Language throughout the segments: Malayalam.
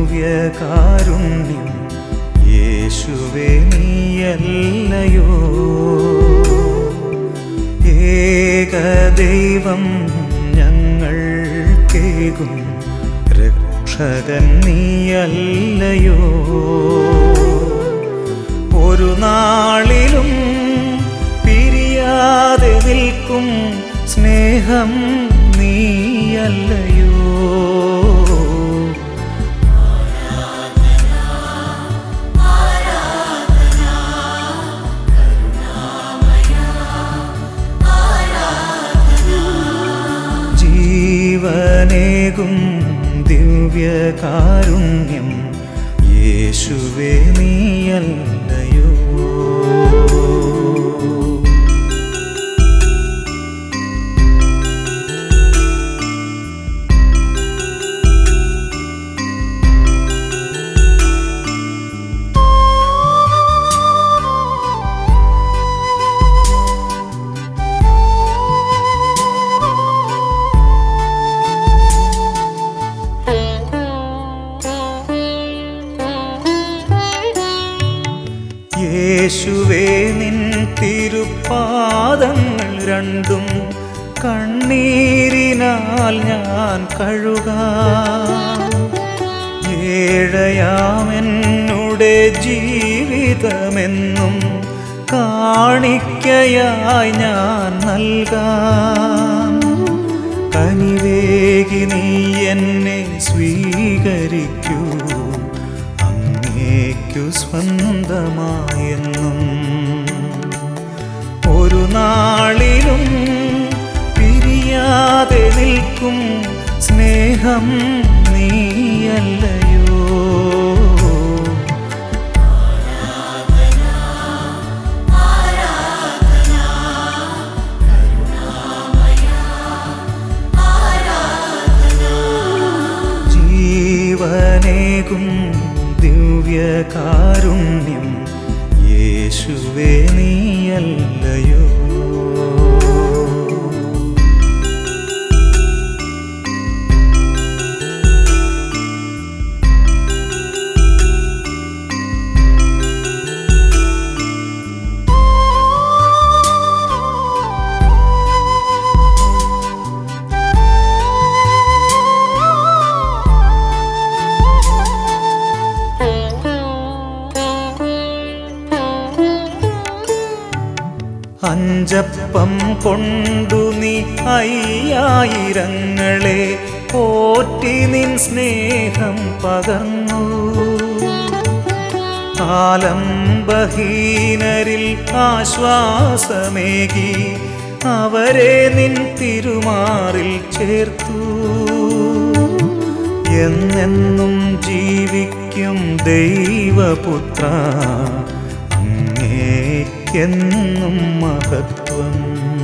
ദിവ്യകാരുണ്യം യേശുവേ നീയല്ലയോ ഏകദൈവം ഞങ്ങൾ കേകും രക്ഷകൻ നീയല്ലയോ ഒരു നാളിലും പിരിയാതെ നിൽക്കും സ്നേഹം നീയല്ലയോ ജീവനേകും ദിവ്യകാരുണ്യം യേശുവേ നീയല്ലയോ യേശുവേ നിൻ തിരുപ്പാദങ്ങൾ രണ്ടും കണ്ണീരിനാൽ ഞാൻ കഴുകാം ഏഴയാമെന്നുടെ ജീവിതമെന്നും കാണിക്കയായി ഞാൻ നൽകാം കനിവേകി നീ എന്നെ സ്വീകരിക്കൂ അങ്ങേക്കു സ്വന്തമായെന്നും ഒരു നാളിലും പിരിയാതെ നിൽക്കും സ്നേഹം നീയല്ലയോ ജീവനേകും ദിവ്യകാരുണ്യം യേശുവേ നീയല്ലയോ അഞ്ചപ്പം കൊണ്ടു നീ അയ്യായിരങ്ങളെ പോറ്റി നിൻ സ്നേഹം പകർന്നു ആലംബഹീനരിൽ ആശ്വാസമേകി അവരെ നിൻ തിരുമാറിൽ ചേർത്തു എന്നെന്നും ജീവിക്കും ദൈവപുത്ര അങ്ങേക്കെന്നും മഹത്വം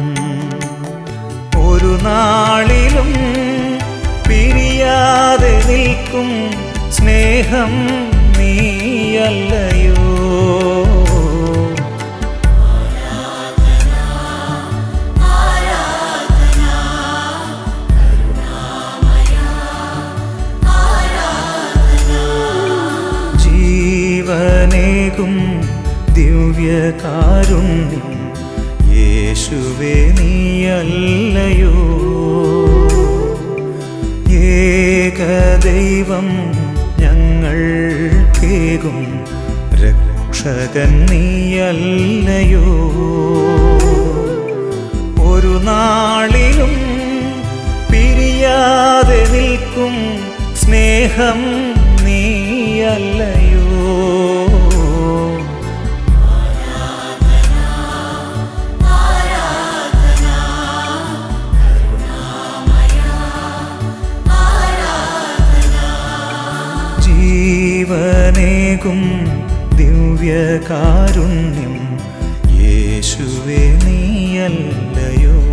ഒരു നാളിലും പിരിയാതെ നിൽക്കും സ്നേഹം നീയല്ലയോ ജീവനേകും ദിവ്യകാരുണ്യം യേശുവേ നീയല്ലയോ ഏകദൈവം ഞങ്ങൾ കേകും രക്ഷകൻ നീയല്ലയോ ഒരു നാളിലും പിരിയാതെ നിൽക്കും സ്നേഹം നീയല്ലയോ ജീവനേകും ദിവ്യകാരുണ്യം യേശുവേ നീയല്ലയോ